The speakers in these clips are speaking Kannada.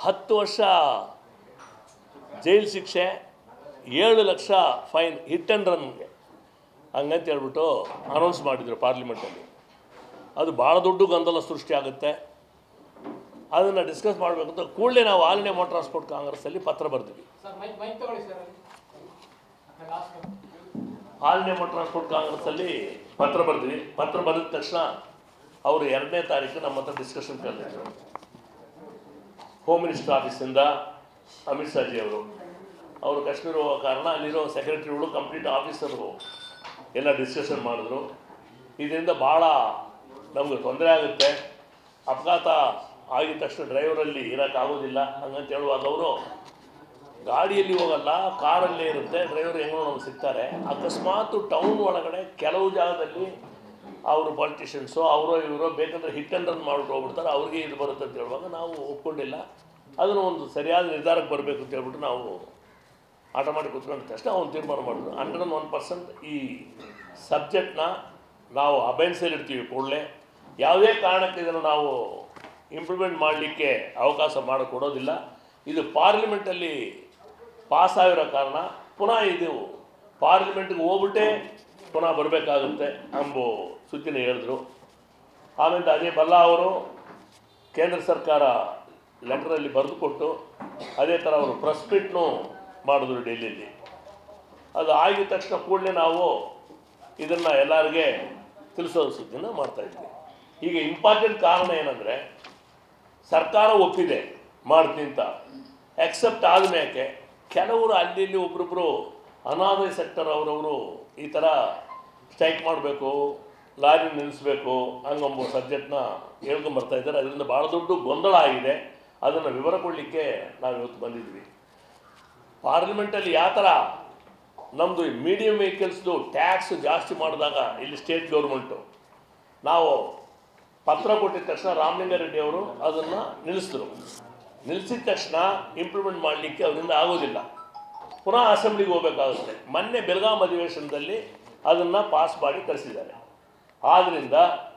ಹತ್ತು ವರ್ಷ ಜೈಲು ಶಿಕ್ಷೆ ಏಳು ಲಕ್ಷ ಫೈನ್ ಹಿಟ್ ಆ್ಯಂಡ್ ರನ್ಗೆ ಹಂಗಂತ ಹೇಳ್ಬಿಟ್ಟು ಅನೌನ್ಸ್ ಮಾಡಿದರು ಪಾರ್ಲಿಮೆಂಟಲ್ಲಿ ಅದು ಭಾಳ ದೊಡ್ಡ ಗೊಂದಲ ಸೃಷ್ಟಿ ಆಗುತ್ತೆ ಅದನ್ನು ಡಿಸ್ಕಸ್ ಮಾಡಬೇಕಂತ ಕೂಡಲೇ ನಾವು ಆಲ್ ಇಂಡಿಯಾ ಮೋಟಾರ್ ಟ್ರಾನ್ಸ್ಪೋರ್ಟ್ ಕಾಂಗ್ರೆಸ್ಸಲ್ಲಿ ಪತ್ರ ಬರ್ತೀವಿ ಸರ್ ಮೈಕ್ ಮೈಕ್ ತಗೊಳ್ಳಿ ಸರ್ ಅಲ್ಲಿ last all India motor transport ಕಾಂಗ್ರೆಸ್ಸಲ್ಲಿ ಪತ್ರ ಬರ್ತೀವಿ ಪತ್ರ ಬರೆದ ತಕ್ಷಣ ಅವರು ಎರಡನೇ ತಾರೀಕು ನಮ್ಮ ಹತ್ರ ಡಿಸ್ಕಷನ್ ಕರೆದಿದ್ರು ಹೋಮ್ ಮಿನಿಸ್ಟರ್ ಆಫೀಸಿಂದ ಅಮಿತ್ ಶಾಜಿ ಅವರು ಅವರು ಕಾಶ್ಮೀರ ಹೋಗೋ ಕಾರಣ ಅಲ್ಲಿರೋ ಸೆಕ್ರೆಟರಿಗಳು ಕಂಪ್ಲೀಟ್ ಆಫೀಸರು ಎಲ್ಲ ಡಿಸ್ಕಷನ್ ಮಾಡಿದ್ರು ಇದರಿಂದ ಭಾಳ ನಮಗೆ ತೊಂದರೆ ಆಗುತ್ತೆ ಅಪಘಾತ ಆಗಿದ ತಕ್ಷಣ ಡ್ರೈವರಲ್ಲಿ ಇರೋಕ್ಕಾಗೋದಿಲ್ಲ ಹಂಗಂತ ಹೇಳುವಾಗ ಅವರು ಗಾಡಿಯಲ್ಲಿ ಹೋಗಲ್ಲ ಕಾರಲ್ಲೇ ಇರುತ್ತೆ ಡ್ರೈವರ್ ಹೆಂಗೋ ನಮ್ಗೆ ಸಿಗ್ತಾರೆ ಅಕಸ್ಮಾತ್ ಟೌನ್ ಒಳಗಡೆ ಕೆಲವು ಜಾಗದಲ್ಲಿ ಅವರು ಪಾಲಿಟಿಷಿಯನ್ಸು ಅವರೋ ಇವರೋ ಬೇಕಂದ್ರೆ ಹಿಟ್ ಆ್ಯಂಡ್ ರನ್ ಮಾಡ್ಬಿಟ್ಟು ಹೋಗ್ಬಿಡ್ತಾರೆ ಅವ್ರಿಗೆ ಇದು ಬರುತ್ತೆ ಅಂತ ಹೇಳುವಾಗ ನಾವು ಒಪ್ಕೊಂಡಿಲ್ಲ ಅದನ್ನು ಒಂದು ಸರಿಯಾದ ನಿರ್ಧಾರಕ್ಕೆ ಬರಬೇಕು ಅಂತ ಹೇಳ್ಬಿಟ್ಟು ನಾವು ಆಟ ಮಾಡಿ ಕೂತ್ಕೊಂಡ ತಕ್ಷಣ ಅವ್ನು ತೀರ್ಮಾನ ಮಾಡಿದ್ರು ಹಂಡ್ರೆಡ್ ಆ್ಯಂಡ್ ಒನ್ ಪರ್ಸೆಂಟ್ ಈ ಸಬ್ಜೆಕ್ಟ್ನ ನಾವು ಅಬೆನ್ಸಲ್ಲಿ ಇಡ್ತೀವಿ ಕೂಡಲೇ ಯಾವುದೇ ಕಾರಣಕ್ಕೆ ಇದನ್ನು ನಾವು ಇಂಪ್ಲಿಮೆಂಟ್ ಮಾಡಲಿಕ್ಕೆ ಅವಕಾಶ ಮಾಡಿಕೊಡೋದಿಲ್ಲ ಇದು ಪಾರ್ಲಿಮೆಂಟಲ್ಲಿ ಪಾಸ್ ಆಗಿರೋ ಕಾರಣ ಪುನಃ ಇದು ಪಾರ್ಲಿಮೆಂಟ್ಗೆ ಹೋಗ್ಬಿಟ್ಟೇ ಪುನಃ ಬರಬೇಕಾಗುತ್ತೆ ಎಂಬ ಸುದ್ದಿನ ಹೇಳಿದ್ರು ಆಮೇಲೆ ಅಜಯ್ ಭಲ್ಲಾ ಅವರು ಕೇಂದ್ರ ಸರ್ಕಾರ ಲೆಟರಲ್ಲಿ ಬರೆದು ಕೊಟ್ಟು ಅದೇ ಥರ ಅವರು ಪ್ರೆಸ್ ಮೀಟ್ನು ಮಾಡಿದ್ರು ಡೆಲ್ಲಿಯಲ್ಲಿ ಅದು ಆಗಿದ ತಕ್ಷಣ ಕೂಡಲೇ ನಾವು ಇದನ್ನು ಎಲ್ಲರಿಗೆ ತಿಳಿಸೋ ಸುದ್ದಿನ ಮಾಡ್ತಾಯಿದ್ವಿ ಈಗ ಇಂಪಾರ್ಟೆಂಟ್ ಕಾರಣ ಏನಂದರೆ ಸರ್ಕಾರ ಒಪ್ಪಿದೆ ಮಾಡ್ತೀನಿ ಅಂತ ಎಕ್ಸೆಪ್ಟ್ ಆದಮೇಲೆ ಕೆಲವರು ಅಲ್ಲಿ ಇಲ್ಲಿ ಒಬ್ರೊಬ್ಬರು ಅನಾದಾಯ ಸೆಕ್ಟರ್ ಅವರವರು ಈ ಥರ ಸ್ಟ್ರೈಕ್ ಮಾಡಬೇಕು ಲಾರಿ ನಿಲ್ಲಿಸಬೇಕು ಹಂಗಂಬ ಸಬ್ಜೆಕ್ಟ್ನ ಹೇಳ್ಕೊಂಬರ್ತಾ ಇದ್ದಾರೆ ಅದರಿಂದ ಭಾಳ ದೊಡ್ಡ ಗೊಂದಲ ಆಗಿದೆ ಅದನ್ನು ವಿವರ ಕೊಡಲಿಕ್ಕೆ ನಾವು ಇವತ್ತು ಬಂದಿದ್ವಿ ಪಾರ್ಲಿಮೆಂಟಲ್ಲಿ ಯಾವ ಥರ ನಮ್ಮದು ಮೀಡಿಯಂ ವೆಹಿಕಲ್ಸ್ದು ಟ್ಯಾಕ್ಸ್ ಜಾಸ್ತಿ ಮಾಡಿದಾಗ ಇಲ್ಲಿ ಸ್ಟೇಟ್ ಗೌರ್ಮೆಂಟು ನಾವು ಪತ್ರ ಕೊಟ್ಟಿದ ತಕ್ಷಣ ರಾಮಲಿಂಗಾರೆಡ್ಡಿ ಅವರು ಅದನ್ನು ನಿಲ್ಲಿಸಿದ್ರು ನಿಲ್ಲಿಸಿದ ತಕ್ಷಣ ಇಂಪ್ಲಿಮೆಂಟ್ ಮಾಡಲಿಕ್ಕೆ ಅವರಿಂದ ಆಗೋದಿಲ್ಲ ಪುನಃ ಅಸೆಂಬ್ಲಿಗೆ ಹೋಗಬೇಕಾಗುತ್ತೆ ಮೊನ್ನೆ ಬೆಳಗಾಂ ಅಧಿವೇಶನದಲ್ಲಿ ಅದನ್ನು ಪಾಸ್ ಮಾಡಿ ಕಳಿಸಿದ್ದಾರೆ ಆದ್ದರಿಂದ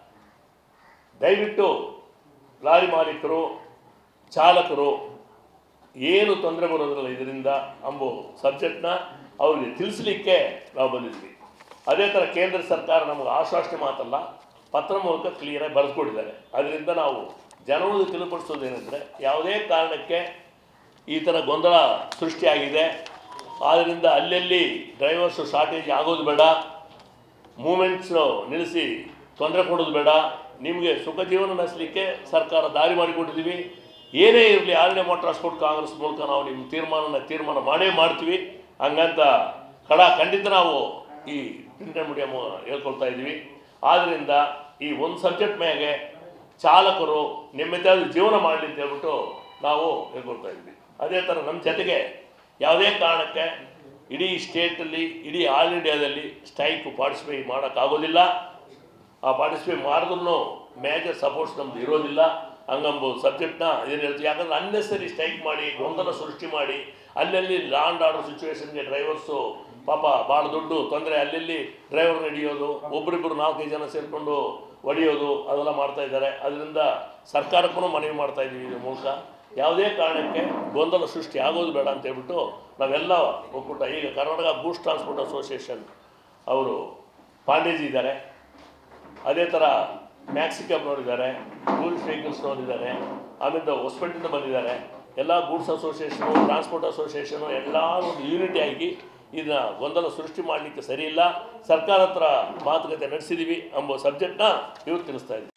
ದಯವಿಟ್ಟು ಲಾರಿ ಮಾಲೀಕರು ಚಾಲಕರು ಏನು ತೊಂದರೆ ಬರೋದಿಲ್ಲ ಇದರಿಂದ ಅಂಬೋ ಸಬ್ಜೆಕ್ಟ್ನ ಅವ್ರಿಗೆ ತಿಳಿಸ್ಲಿಕ್ಕೆ ನಾವು ಬಂದಿದ್ವಿ ಅದೇ ಥರ ಕೇಂದ್ರ ಸರ್ಕಾರ ನಮಗೆ ಆಶ್ವಾಸನೆ ಮಾತಲ್ಲ ಪತ್ರ ಮೂಲಕ ಕ್ಲಿಯರಾಗಿ ಬರೆದುಕೊಟ್ಟಿದ್ದಾರೆ ಅದರಿಂದ ನಾವು ಜನಗಳಿಗೆ ತಿಳಿಪಡಿಸೋದೇನೆಂದರೆ ಯಾವುದೇ ಕಾರಣಕ್ಕೆ ಈ ಥರ ಗೊಂದಲ ಸೃಷ್ಟಿಯಾಗಿದೆ ಆದ್ದರಿಂದ ಅಲ್ಲಲ್ಲಿ ಡ್ರೈವರ್ಸು ಶಾರ್ಟೇಜ್ ಆಗೋದು ಬೇಡ ಮೂಮೆಂಟ್ಸ್ನು ನಿಲ್ಲಿಸಿ ತೊಂದರೆ ಕೊಡೋದು ಬೇಡ ನಿಮಗೆ ಸುಖ ಜೀವನ ನಡೆಸಲಿಕ್ಕೆ ಸರ್ಕಾರ ದಾರಿ ಮಾಡಿಕೊಟ್ಟಿದ್ದೀವಿ ಏನೇ ಇರಲಿ ಆರನೇ ಮೋಟಾರ್ ಟ್ರಾನ್ಸ್ಪೋರ್ಟ್ ಕಾಂಗ್ರೆಸ್ ಮೂಲಕ ನಾವು ನಿಮ್ಮ ತೀರ್ಮಾನನ ತೀರ್ಮಾನ ಮಾಡೇ ಮಾಡ್ತೀವಿ ಹಂಗಂತ ಕಡ ಖಂಡಿತ ನಾವು ಈ ಪ್ರಿಂಟ್ ಆ್ಯಂಡ್ ಮೀಡಿಯಮ್ ಹೇಳ್ಕೊಳ್ತಾ ಇದ್ದೀವಿ ಆದ್ದರಿಂದ ಈ ಒಂದು ಸಬ್ಜೆಕ್ಟ್ ಮ್ಯಾಗೆ ಚಾಲಕರು ನೆಮ್ಮದಿಯಾದ ಜೀವನ ಮಾಡಲಿ ಅಂತ ಹೇಳ್ಬಿಟ್ಟು ನಾವು ಹೇಳ್ಕೊಳ್ತಾ ಇದ್ವಿ ಅದೇ ಥರ ನಮ್ಮ ಜೊತೆಗೆ ಯಾವುದೇ ಕಾರಣಕ್ಕೆ ಇಡೀ ಸ್ಟೇಟಲ್ಲಿ ಇಡೀ ಆಲ್ ಇಂಡಿಯಾದಲ್ಲಿ ಸ್ಟ್ರೈಕ್ ಪಾರ್ಟಿಸಿಪೇಟ್ ಮಾಡೋಕ್ಕಾಗೋದಿಲ್ಲ ಆ ಪಾರ್ಟಿಸಿಪೇಟ್ ಮಾಡಿದ್ರು ಮೇಜರ್ ಸಪೋರ್ಟ್ಸ್ ನಮ್ದು ಇರೋದಿಲ್ಲ ಹಂಗಂಬ ಸಬ್ಜೆಕ್ಟ್ನ ಏನು ಹೇಳ್ತೀವಿ ಯಾಕಂದ್ರೆ ಅನ್ನೆಸರಿ ಸ್ಟ್ರೈಕ್ ಮಾಡಿ ಗೊಂದಲ ಸೃಷ್ಟಿ ಮಾಡಿ ಅಲ್ಲಲ್ಲಿ ಲಾ ಆ್ಯಂಡ್ ಆರ್ಡರ್ ಸಿಚುವೇಶನ್ಗೆ ಡ್ರೈವರ್ಸು ಪಾಪ ಭಾಳ ದೊಡ್ಡ ತೊಂದರೆ ಅಲ್ಲಲ್ಲಿ ಡ್ರೈವರ್ ಹಿಡಿಯೋದು ಒಬ್ಬರಿಬ್ಬರು ನಾಲ್ಕೈದು ಜನ ಸೇರಿಕೊಂಡು ಹೊಡೆಯೋದು ಅದೆಲ್ಲ ಮಾಡ್ತಾ ಇದ್ದಾರೆ ಅದರಿಂದ ಸರ್ಕಾರಕ್ಕೂ ಮನವಿ ಮಾಡ್ತಾ ಇದ್ದೀವಿ ಇದ್ರ ಮೂಲಕ ಯಾವುದೇ ಕಾರಣಕ್ಕೆ ಗೊಂದಲ ಸೃಷ್ಟಿ ಆಗೋದು ಬೇಡ ಅಂತ ಹೇಳ್ಬಿಟ್ಟು ನಾವೆಲ್ಲ ಒಕ್ಕೂಟ ಈಗ ಕರ್ನಾಟಕ ಗೂಡ್ಸ್ ಟ್ರಾನ್ಸ್ಪೋರ್ಟ್ ಅಸೋಸಿಯೇಷನ್ ಅವರು ಪಾಂಡೇಜಿ ಇದ್ದಾರೆ ಅದೇ ಥರ ಮ್ಯಾಕ್ಸಿಕಮ್ನವರಿದ್ದಾರೆ ಟೂರಿಸ್ಟ್ ವೆಹಿಕಲ್ಸ್ನವರಿದ್ದಾರೆ ಆಮೇಲೆ ಹೊಸಪೇಟೆಯಿಂದ ಬಂದಿದ್ದಾರೆ ಎಲ್ಲ ಗೂಡ್ಸ್ ಅಸೋಸಿಯೇಷನು ಟ್ರಾನ್ಸ್ಪೋರ್ಟ್ ಅಸೋಸಿಯೇಷನು ಎಲ್ಲ ಒಂದು ಯೂನಿಟಿ ಆಗಿ ಇದನ್ನ ಗೊಂದಲ ಸೃಷ್ಟಿ ಮಾಡಲಿಕ್ಕೆ ಸರಿ ಇಲ್ಲ ಸರ್ಕಾರ ಹತ್ರ ಮಾತುಕತೆ ನಡೆಸಿದ್ದೀವಿ ಎಂಬ ಸಬ್ಜೆಕ್ಟ್ನ ಇವತ್ತು ತಿಳಿಸ್ತಾ ಇದ್ದೀವಿ